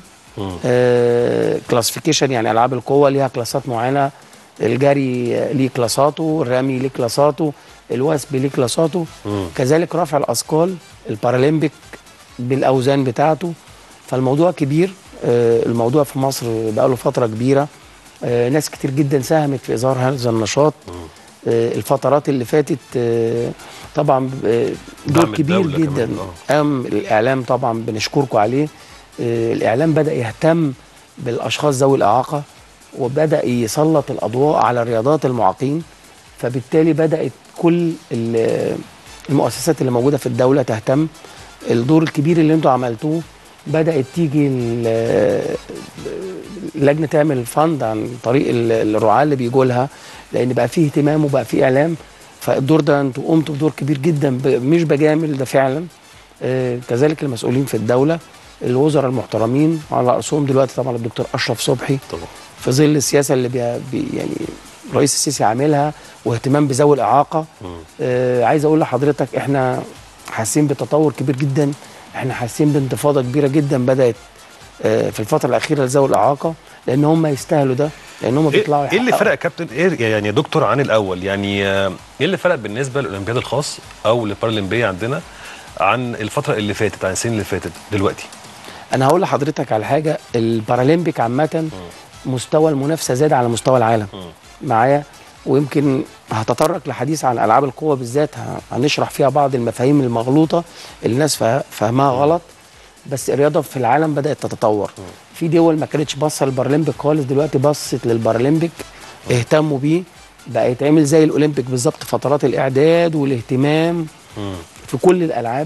كلاسيفيكيشن يعني ألعاب القوة ليها كلاسات معينة الجري ليه كلاساته الرمي ليه كلاساته الوثب ليه كلاساته كذلك رفع الأثقال البارالمبيك بالأوزان بتاعته فالموضوع كبير آه، الموضوع في مصر بقاله فترة كبيرة آه، ناس كتير جدا ساهمت في إظهار هذا النشاط آه، الفترات اللي فاتت آه، طبعا آه، دور دعم كبير الدولة جدا كمان، قام الإعلام طبعا بنشكركم عليه آه، الإعلام بدأ يهتم بالأشخاص ذوي الإعاقة وبدأ يسلط الأضواء على رياضات المعاقين فبالتالي بدأت كل ال- المؤسسات اللي موجودة في الدولة تهتم الدور الكبير اللي انتوا عملتوه بدأت تيجي ال- اللجنة تعمل فند عن طريق ال- الرعاة اللي بيجوا لها لأن بقى فيه اهتمام وبقى فيه إعلام فالدور ده انتوا قمتوا بدور كبير جدا ب- مش بجامل ده فعلا آه، كذلك المسؤولين في الدولة الوزراء المحترمين على رأسهم دلوقتي طبعا الدكتور أشرف صبحي طبعا في ظل السياسه اللي بي بي يعني الرئيس السيسي عاملها واهتمام بذوي الاعاقه آه عايز اقول لحضرتك احنا حاسين بتطور كبير جدا احنا حاسين بانتفاضه كبيره جدا بدات آه في الفتره الاخيره لذوي الاعاقه لان هم يستاهلوا ده لان هم بيطلعوا ايه إيه اللي يحققوا. فرق يا كابتن ايه يعني يا دكتور عن الاول يعني آه، ايه اللي فرق بالنسبه للاولمبياد الخاص او البارالمبيه عندنا عن الفتره اللي فاتت عن السنين اللي فاتت دلوقتي انا هقول لحضرتك على حاجه البارالمبيك عامه مستوى المنافسه زاد على مستوى العالم معايا ويمكن هتطرق لحديث عن العاب القوه بالذات ه- هنشرح فيها بعض المفاهيم المغلوطه اللي الناس فا- فاهمها غلط بس الرياضه في العالم بدات تتطور في دول ما كانتش باصه للبارالمبيك خالص دلوقتي بصت للبارالمبيك اهتموا بيه بقى يتعمل زي الاولمبيك بالظبط فترات الاعداد والاهتمام في كل الالعاب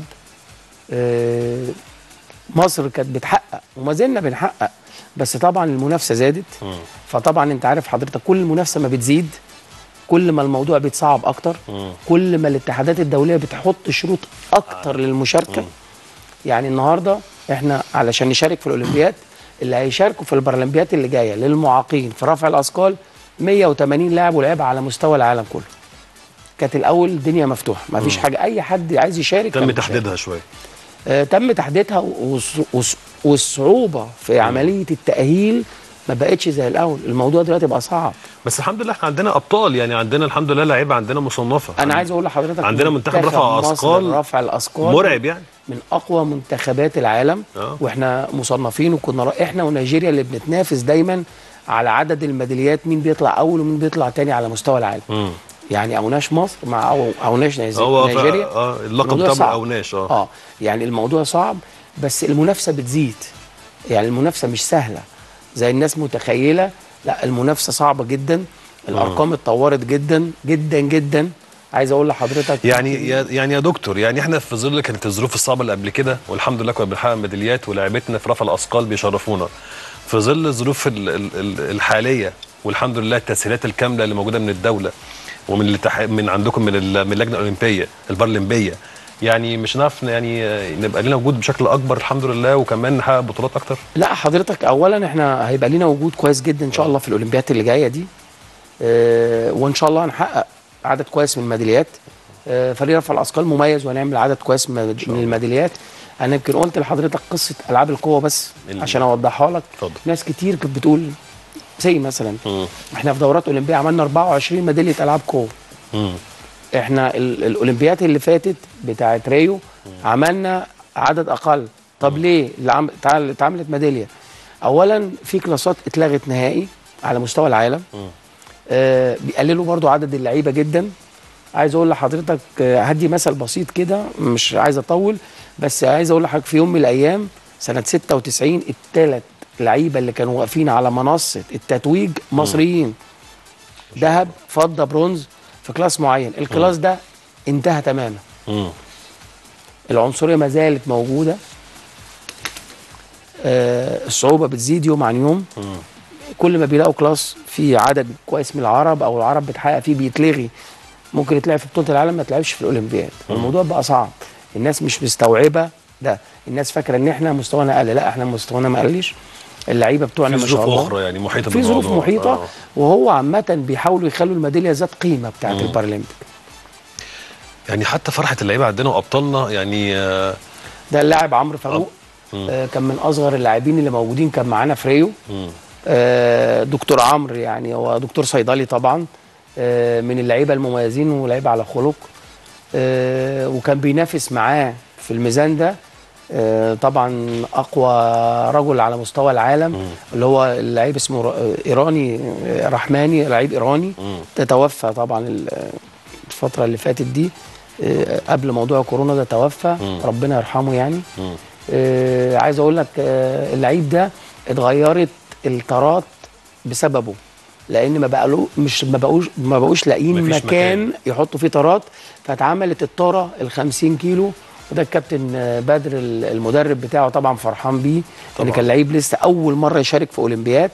آه، مصر كانت بتحقق وما زلنا بنحقق بس طبعا المنافسه زادت فطبعا انت عارف حضرتك كل المنافسه ما بتزيد كل ما الموضوع بيتصعب اكتر كل ما الاتحادات الدوليه بتحط شروط اكتر للمشاركه يعني النهارده احنا علشان نشارك في الاولمبياد اللي هيشاركوا في البارالمبيات اللي جايه للمعاقين في رفع الاثقال 180 لاعب ولعيبه على مستوى العالم كله كانت الاول الدنيا مفتوحه ما فيش حاجه اي حد عايز يشارك تم كان بيشارك. تحديدها شويه آه، تم تحديدها والص- والص- والصعوبه في عمليه التاهيل ما بقتش زي الاول الموضوع دلوقتي بقى صعب بس الحمد لله احنا عندنا ابطال يعني عندنا الحمد لله لعيبه عندنا مصنفه انا عايز اقول لحضرتك عندنا منتخب رفع مصر أثقال رفع الاثقال مرعب يعني من اقوى منتخبات العالم آه. واحنا مصنفين وكنا را- احنا ونيجيريا اللي بنتنافس دايما على عدد الميداليات مين بيطلع اول ومين بيطلع تاني على مستوى العالم مم. يعني اوناش مصر مع أو اوناش نيز- هو ف- نيجيريا اه اللقب الموضوع ده صعب. اوناش اه اه يعني الموضوع صعب بس المنافسه بتزيد يعني المنافسه مش سهله زي الناس متخيله لا المنافسه صعبه جدا الارقام اتطورت جدا جدا جدا عايز اقول لحضرتك يعني يا يعني يا دكتور يعني احنا في ظل كانت الظروف الصعبه اللي قبل كده والحمد لله كنا بنحقق ميداليات ولاعيبتنا في رفع الاثقال بيشرفونا في ظل الظروف ال- ال- ال- الحاليه والحمد لله التسهيلات الكامله اللي موجوده من الدوله ومن الاتح... من عندكم من ال- من اللجنه الاولمبيه البارالمبيه يعني مش هنعرف يعني آه، نبقى لنا وجود بشكل اكبر الحمد لله وكمان نحقق بطولات اكتر لا حضرتك اولا احنا هيبقى لينا وجود كويس جدا ان شاء الله في الاولمبيات اللي جايه دي اه وان شاء الله هنحقق عدد كويس من الميداليات اه فريق رفع الاثقال مميز وهنعمل عدد كويس من من الميداليات انا يمكن قلت لحضرتك قصه العاب القوه بس ال- عشان اوضحها لك اتفضل. ناس كتير كانت بتقول زي مثلا مم. احنا في دورات اولمبيه عملنا 24 ميداليه العاب قوه مم. احنا ال- الاولمبيات اللي فاتت بتاعت ريو عملنا عدد اقل طب ليه اللي عم... تعال- اتعملت ميداليه اولا في كلاسات اتلغت نهائي على مستوى العالم آه بيقللوا برضو عدد اللعيبه جدا عايز اقول لحضرتك آه، هدي مثل بسيط كده مش عايز اطول بس عايز اقول لحضرتك في يوم من الايام سنه 96 الثلاث لعيبه اللي كانوا واقفين على منصه التتويج مصريين ذهب فضه برونز في كلاس معين الكلاس ده انتهى تماما مم. العنصريه ما زالت موجوده آه الصعوبه بتزيد يوم عن يوم كل ما بيلاقوا كلاس فيه عدد كويس من العرب او العرب بتحقق فيه بيتلغي ممكن يتلعب في بطوله العالم ما تلعبش في الاولمبياد الموضوع بقى صعب الناس مش مستوعبه ده الناس فاكره ان احنا مستوانا قل لا احنا مستوانا ما قلش اللعيبه بتوعنا في ما شاء ظروف الله اخرى يعني محيطه في ظروف بالموضوع. محيطه آه. وهو عامه بيحاولوا يخلوا الميداليه ذات قيمه بتاعت البارالمبيك يعني حتى فرحه اللعيبه عندنا وابطالنا يعني آه، ده اللاعب عمرو فاروق آه كان من اصغر اللاعبين اللي موجودين كان معانا في ريو آه دكتور عمرو يعني هو دكتور صيدلي طبعا آه من اللعيبه المميزين ولعيبه على خلق آه وكان بينافس معاه في الميزان ده آه طبعا اقوى رجل على مستوى العالم اللي هو اللعيب اسمه ر- ايراني آه، رحماني لعيب ايراني تتوفى طبعا ال- الفتره اللي فاتت دي آه، قبل موضوع كورونا ده توفى ربنا يرحمه يعني آه، عايز اقول لك آه، اللعيب ده اتغيرت الطارات بسببه لان ما بقالو مش ما بقوش ما بقوش لاقيين مفيش مكان, مكان. يحطوا فيه طارات فاتعملت الطاره ال 50 كيلو وده الكابتن آه، بدر ال- المدرب بتاعه طبعا فرحان بيه طبعاً. ان كان لعيب لسه اول مره يشارك في اولمبياد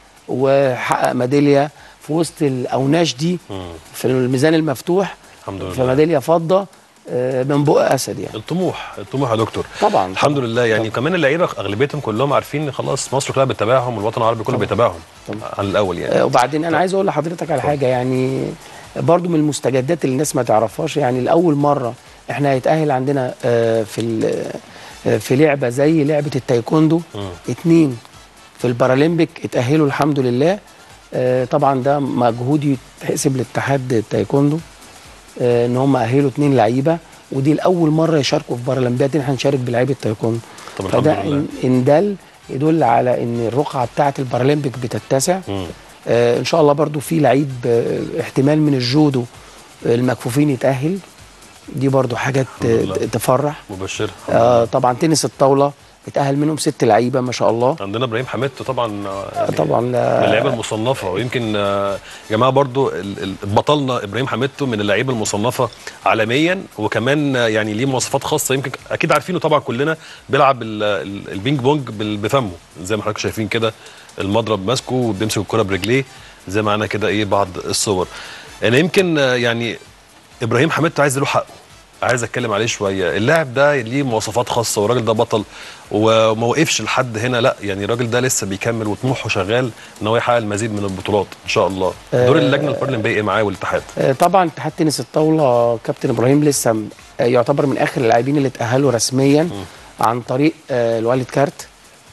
وحقق ميداليه في وسط الاوناش دي في الميزان المفتوح الحمد لله. في ميداليه فضه آه، من بق اسد يعني الطموح الطموح يا دكتور طبعا الحمد لله يعني كمان اللعيبه اغلبيتهم كلهم عارفين ان خلاص مصر كلها بتتابعهم والوطن العربي كله بيتابعهم عن الاول يعني آه، وبعدين انا عايز اقول لحضرتك على حاجه يعني برضو من المستجدات اللي الناس ما تعرفهاش يعني لاول مره احنا هيتاهل عندنا آه، في ال- آه، في لعبه زي لعبه التايكوندو اتنين في البارالمبيك اتاهلوا الحمد لله آه، طبعا ده مجهود يتحسب لاتحاد التايكوندو آه، ان هم اهلوا اتنين لعيبه ودي الاول مره يشاركوا في بارالمبياد ان احنا نشارك بلعيبه تايكوندو طب الحمد فده لله. إن- ان دل يدل على ان الرقعه بتاعه البارالمبيك بتتسع آه ان شاء الله برضو في لعيب آه احتمال من الجودو آه، المكفوفين يتاهل دي برضو حاجات الحمد لله. آه، تفرح مبشر آه طبعا تنس الطاوله اتاهل منهم ست لعيبه ما شاء الله عندنا ابراهيم حميدتو طبعا آه، آه يعني طبعا من آه، اللعيبه المصنفه ويمكن آه، يا جماعه برضو ال- ال- بطلنا ابراهيم حميدتو من اللعيبه المصنفه عالميا وكمان آه، يعني ليه مواصفات خاصه يمكن اكيد عارفينه طبعا كلنا بيلعب ال- ال- البينج بونج بال- بفمه زي ما حضرتك شايفين كده المضرب ماسكه وبيمسك الكره برجليه زي ما معانا كده ايه بعض الصور انا يمكن آه، يعني ابراهيم حميدتو عايز له حقه عايز اتكلم عليه شويه اللاعب ده ليه مواصفات خاصه والراجل ده بطل وما وقفش لحد هنا لا يعني الراجل ده لسه بيكمل وطموحه شغال ان هو يحقق المزيد من البطولات ان شاء الله دور اللجنه البارالمبيه ايه معاه والاتحاد آه، طبعا اتحاد تنس الطاوله كابتن ابراهيم لسه م- آه، يعتبر من اخر اللاعبين اللي اتاهلوا رسميا عن طريق آه، الوالد كارت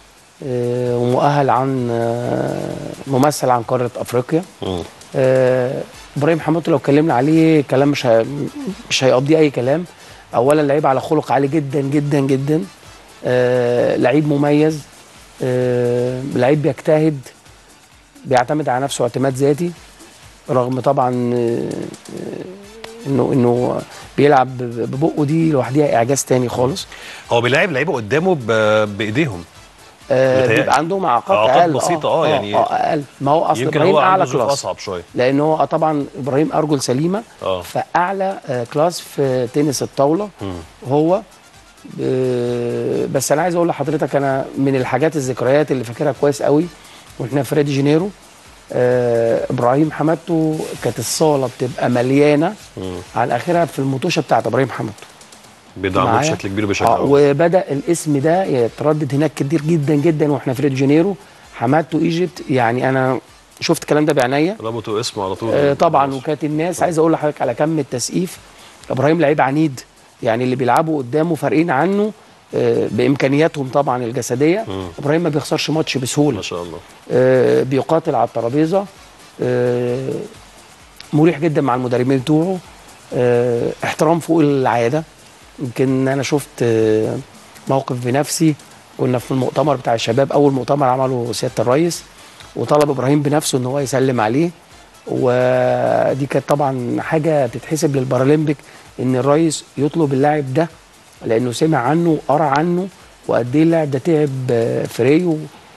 آه، ومؤهل عن آه، ممثل عن قاره افريقيا آه، ابراهيم حمودة لو اتكلمنا عليه كلام مش هي... مش هيقضي اي كلام اولا لعيب على خلق عالي جدا جدا جدا آه، لعيب مميز آه، لعيب بيجتهد بيعتمد على نفسه اعتماد ذاتي رغم طبعا آه، آه، انه انه بيلعب ب- ببقه دي لوحديها اعجاز تاني خالص هو بيلاعب لعيبه قدامه ب- بايديهم آه متهيألي. بيبقى عندهم اعاقات إعاقات اقل بسيطة، آه، يعني اه اقل ما هو اصل يمكن ابراهيم هو اعلى عنده ظروف كلاس اصعب شويه لان هو طبعا ابراهيم ارجل سليمه اه فاعلى آه، كلاس في تنس الطاوله هو آه، بس انا عايز اقول لحضرتك انا من الحاجات الذكريات اللي فاكرها كويس قوي واحنا في ريدي جانيرو آه، ابراهيم حمادته كانت الصاله بتبقى مليانه على اخرها في المطوشه بتاعت ابراهيم حمادته بيدعموه معايا؟ بشكل كبير اه وبيشجعوه وبدا الاسم ده يتردد هناك كتير جدا جدا واحنا في ريو دي جانيرو حمادته ايجيبت يعني انا شفت الكلام ده بعينيا ربطوا اسمه على طول آه طبعا وكانت الناس عايز اقول لحضرتك على كم التسقيف ابراهيم لعيب عنيد يعني اللي بيلعبوا قدامه فارقين عنه آه بامكانياتهم طبعا الجسديه ابراهيم ما بيخسرش ماتش بسهوله ما شاء الله آه، بيقاتل على الترابيزه آه، مريح جدا مع المدربين بتوعه آه، احترام فوق العاده يمكن انا شفت آه، موقف بنفسي كنا في المؤتمر بتاع الشباب اول مؤتمر عمله سياده الرئيس وطلب ابراهيم بنفسه ان هو يسلم عليه ودي كانت طبعا حاجه تتحسب للبارالمبيك ان الرئيس يطلب اللاعب ده لانه سمع عنه وقرا عنه وقد ايه اللاعب ده تعب آه، في ريو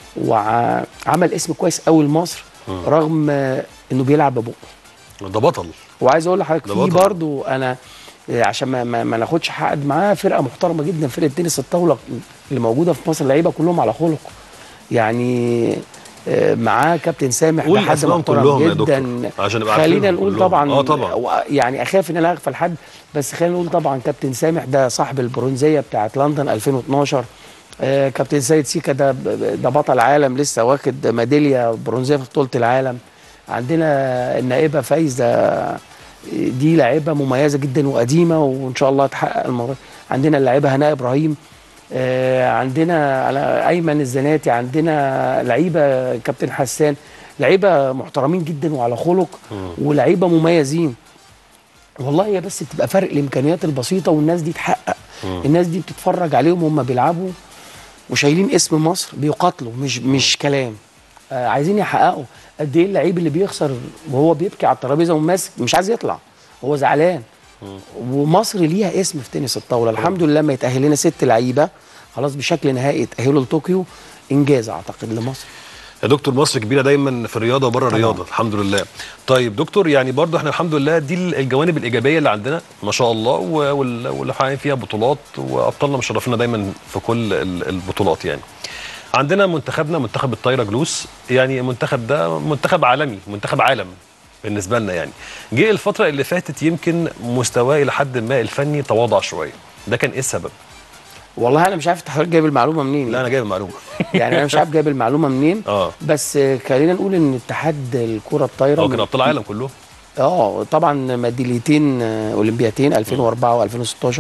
وعمل اسم كويس قوي لمصر رغم آه، انه بيلعب ببقه ده بطل وعايز اقول لحضرتك ده في بطل. برضو انا آه، عشان ما, ما, ما ناخدش حقد معاه فرقه محترمه جدا فرقه تنس الطاوله اللي موجوده في مصر لعيبه كلهم على خلق يعني آه، معاه كابتن سامح قول ده حد اسمائهم محترم كلهم يا جدا دكتور عشان نبقى خلينا عارفينهم نقول كلهم. طبعا اه طبعا و- يعني اخاف ان انا اغفل حد بس خلينا نقول طبعا كابتن سامح ده صاحب البرونزيه بتاعت لندن 2012 آه كابتن سيد سيكا ده ب- ده بطل عالم لسه واخد ميداليه برونزيه في بطوله العالم عندنا النائبه فايزه دي لاعبه مميزه جدا وقديمه وان شاء الله تحقق المره عندنا اللاعبه هناء ابراهيم آه، عندنا على ايمن الزناتي عندنا لعيبه كابتن حسان لعيبه محترمين جدا وعلى خلق ولعيبه مميزين والله هي بس بتبقى فرق الامكانيات البسيطه والناس دي تحقق الناس دي بتتفرج عليهم وهم بيلعبوا وشايلين اسم مصر بيقاتلوا مش مش كلام آه عايزين يحققوا قد ايه اللعيب اللي بيخسر وهو بيبكي على الترابيزه وماسك مش عايز يطلع هو زعلان ومصر ليها اسم في تنس الطاوله الحمد لله ما يتاهل لنا ست لعيبه خلاص بشكل نهائي يتاهلوا لطوكيو انجاز اعتقد لمصر يا دكتور مصر كبيره دايما في الرياضه وبره الرياضه الحمد لله طيب دكتور يعني برضه احنا الحمد لله دي الجوانب الايجابيه اللي عندنا ما شاء الله و- وال- واللي حققين فيها بطولات وابطالنا مشرفينا دايما في كل ال- البطولات يعني عندنا منتخبنا منتخب الطايره جلوس يعني المنتخب ده منتخب عالمي منتخب عالم بالنسبه لنا يعني جه الفتره اللي فاتت يمكن مستواه الى حد ما الفني تواضع شويه ده كان ايه السبب والله انا مش عارف حضرتك جايب المعلومه منين لا انا جايب المعلومه يعني انا مش عارف جايب المعلومه منين اه بس آه، خلينا نقول ان اتحاد الكره الطايره هو من- كان ابطال العالم كلهم اه طبعا ميداليتين آه، اولمبياتين 2004 و2016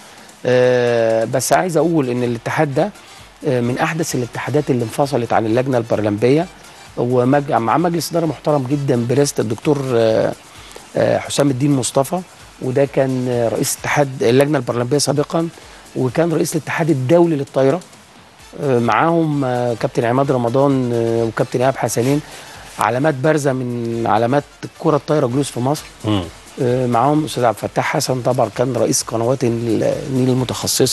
آه بس عايز اقول ان الاتحاد ده آه من احدث الاتحادات اللي انفصلت عن اللجنه البرلمبيه ومع مجلس اداره محترم جدا برئاسه الدكتور آه آه حسام الدين مصطفى وده كان آه، رئيس اتحاد اللجنه البرلمبيه سابقا وكان رئيس الاتحاد الدولي للطايره آه، معاهم آه، كابتن عماد رمضان آه، وكابتن ايهاب حسنين علامات بارزه من علامات الكره الطايره جلوس في مصر مم. آه، معاهم استاذ عبد الفتاح حسن طبعا كان رئيس قنوات النيل النيل المتخصصه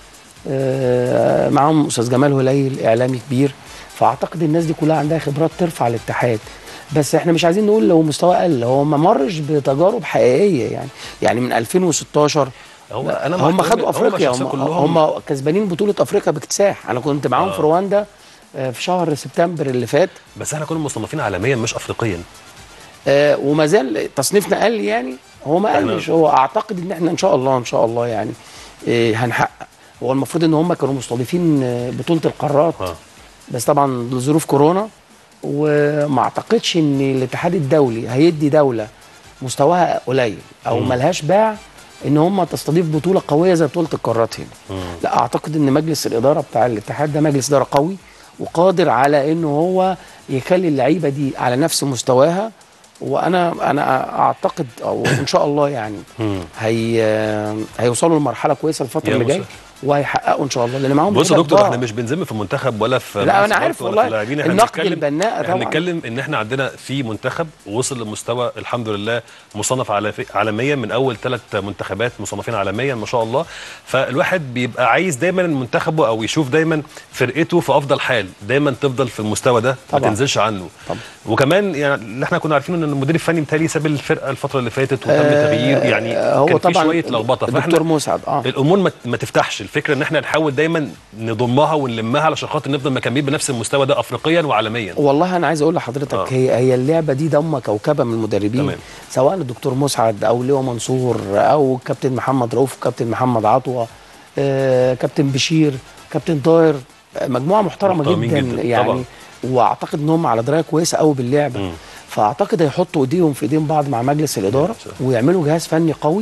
آه، معاهم استاذ جمال هليل اعلامي كبير فاعتقد الناس دي كلها عندها خبرات ترفع الاتحاد بس احنا مش عايزين نقول لو مستوى قل هو ما مرش بتجارب حقيقيه يعني يعني من 2016 هو انا مع هم احترامي- خدوا افريقيا شخصيا هم, هم كسبانين بطوله افريقيا باكتساح انا كنت معاهم آه. في رواندا آه، في شهر سبتمبر اللي فات بس احنا كنا مصنفين عالميا مش افريقيا آه، وما زال تصنيفنا قل يعني هو ما إحنا- قلش هو اعتقد ان احنا ان شاء الله ان شاء الله يعني آه، هنحقق هو المفروض ان هم كانوا مستضيفين آه، بطوله القارات اه بس طبعا لظروف كورونا وما اعتقدش ان الاتحاد الدولي هيدي دوله مستواها قليل او مم. ملهاش باع ان هم تستضيف بطوله قويه زي بطوله القارات هنا مم. لا اعتقد ان مجلس الاداره بتاع الاتحاد ده مجلس اداره قوي وقادر على انه هو يخلي اللعيبه دي على نفس مستواها وانا انا اعتقد او ان شاء الله يعني مم. هي هيوصلوا لمرحله كويسه الفتره يا اللي جايه مسهل. وهيحققوا ان شاء الله لان معاهم بص يا لعيبة دكتور كبار. احنا مش بنذم في منتخب ولا في لا، مجلس أنا إدارة عارف ولا والله. في لاعبين. احنا النقد بنتكلم- البناء احنا طبعاً. بنتكلم ان احنا عندنا في منتخب وصل لمستوى الحمد لله مصنف على عالميا من اول ثلاث منتخبات مصنفين عالميا ما شاء الله فالواحد بيبقى عايز دايما منتخبه او يشوف دايما فرقته في افضل حال دايما تفضل في المستوى ده ما طبعاً. تنزلش عنه طبعاً. وكمان يعني اللي احنا كنا عارفينه ان المدير الفني بتاعي ساب الفرقه الفتره اللي فاتت وتم آه، تغيير يعني هو كان في طبعا شويه لخبطه الدكتور مسعد اه الامور ما, ما تفتحش الفكره ان احنا نحاول دايما نضمها ونلمها علشان خاطر نفضل مكملين بنفس المستوى ده افريقيا وعالميا والله انا عايز اقول لحضرتك آه. هي هي اللعبه دي ضمه كوكبه من المدربين تمام. سواء الدكتور مسعد او ليو منصور او كابتن محمد رؤوف كابتن محمد عطوه آه كابتن بشير كابتن طاهر آه، مجموعه محترمه محترمين جدا, جداً، يعني طبعاً. واعتقد ان هم على درايه كويسه قوي باللعبه مم. فاعتقد هيحطوا ايديهم في ايدين بعض مع مجلس الاداره صح. ويعملوا جهاز فني قوي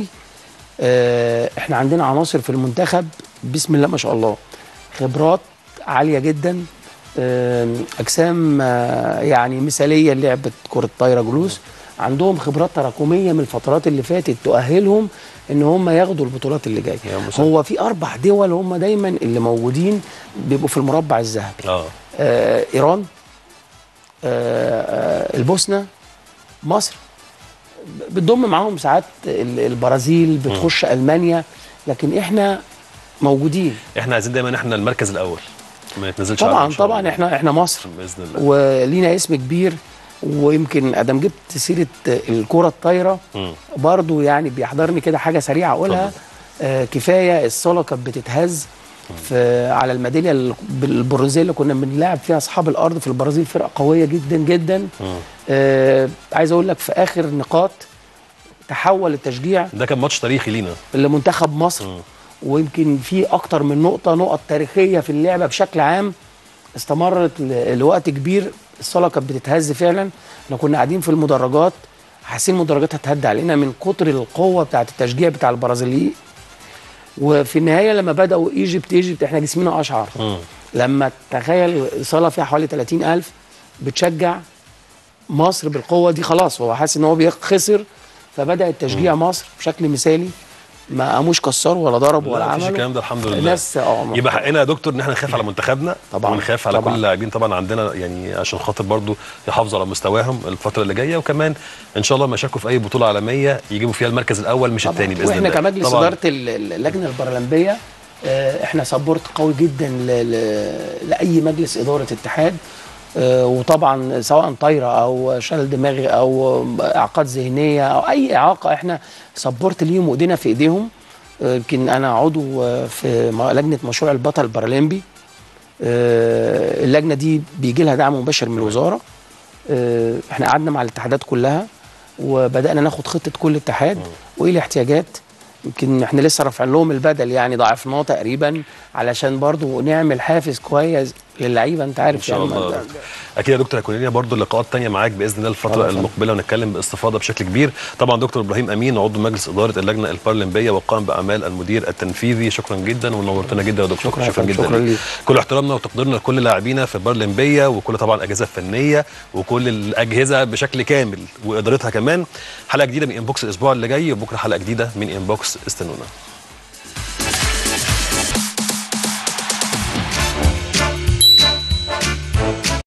آه احنا عندنا عناصر في المنتخب بسم الله ما شاء الله خبرات عاليه جدا آم، اجسام آه، يعني مثاليه لعبه كره طايره جلوس عندهم خبرات تراكميه من الفترات اللي فاتت تؤهلهم ان هم ياخدوا البطولات اللي جايه يا مسهل. هو في اربع دول هم دايما اللي موجودين بيبقوا في المربع الذهبي اه آه ايران آه آه البوسنه مصر بتضم معاهم ساعات ال- البرازيل بتخش المانيا لكن احنا موجودين احنا عايزين دايما احنا المركز الاول ما يتنزلش علينا طبعا إن شاء الله. طبعا احنا احنا مصر باذن الله ولينا اسم كبير ويمكن ادم جبت سيره الكره الطايره مم. برضو يعني بيحضرني كده حاجه سريعه اقولها آه كفايه الصاله كانت بتتهز في على الميداليه ال- البرازيل اللي كنا بنلعب فيها اصحاب الارض في البرازيل فرقه قويه جدا جدا مم. آه عايز اقول لك في اخر نقاط تحول التشجيع ده كان ماتش تاريخي لينا لمنتخب مصر مم. ويمكن في اكتر من نقطه نقط تاريخيه في اللعبه بشكل عام استمرت ل- لوقت كبير الصاله كانت بتتهز فعلا احنا كنا قاعدين في المدرجات حاسين المدرجات هتهد علينا من كتر القوه بتاعه التشجيع بتاع البرازيليين وفي النهايه لما بداوا ايجيبت ايجيبت احنا جسمنا اشعر مم. لما تخيل صاله فيها حوالي 30000 بتشجع مصر بالقوه دي خلاص هو حاسس ان هو بيخ- خسر فبدا التشجيع مصر بشكل مثالي ما قاموش كسروا ولا ضربوا ولا لا مفيش عملوا الكلام ده الحمد لله الناس اه يبقى حقنا يا دكتور ان احنا نخاف على منتخبنا طبعاً، ونخاف على طبعاً. كل اللاعبين طبعا عندنا يعني عشان خاطر برضو يحافظوا على مستواهم الفتره اللي جايه وكمان ان شاء الله ما يشاركوا في اي بطوله عالميه يجيبوا فيها المركز الاول مش طبعاً. الثاني باذن واحنا الله كمجلس طبعاً. اداره ال- ال- اللجنه البرلمبيه آه، احنا سبورت قوي جدا ل... ل... لاي مجلس اداره اتحاد آه، وطبعا سواء طايره او شلل دماغي او اعاقات ذهنيه او اي اعاقه احنا سبورت ليهم وايدينا في ايديهم آه، يمكن انا عضو آه، في م- لجنه مشروع البطل البارالمبي آه، اللجنه دي بيجي لها دعم مباشر من الوزاره آه، احنا قعدنا مع الاتحادات كلها وبدانا ناخد خطه كل اتحاد وايه الاحتياجات يمكن احنا لسه رافعين لهم البدل يعني ضاعفناه تقريبا علشان برضو نعمل حافز كويس للعيبه انت عارف ان شاء يعني الله ما- يا دكتور. اكيد يا دكتور هيكون لنا برضه لقاءات تانية معاك باذن الله الفتره طبعاً. المقبله ونتكلم باستفاضه بشكل كبير طبعا دكتور ابراهيم امين عضو مجلس اداره اللجنه البارالمبيه وقائم باعمال المدير التنفيذي شكرا جدا ونورتنا جدا يا دكتور شكراً يا شكرا فندم، جدا شكراً ليك. ليك. كل احترامنا وتقديرنا لكل لاعبينا في البارالمبيه وكل طبعا الاجهزه الفنيه وكل الاجهزه بشكل كامل وادارتها كمان حلقه جديده من انبوكس الاسبوع اللي جاي وبكره حلقه جديده من انبوكس استنونا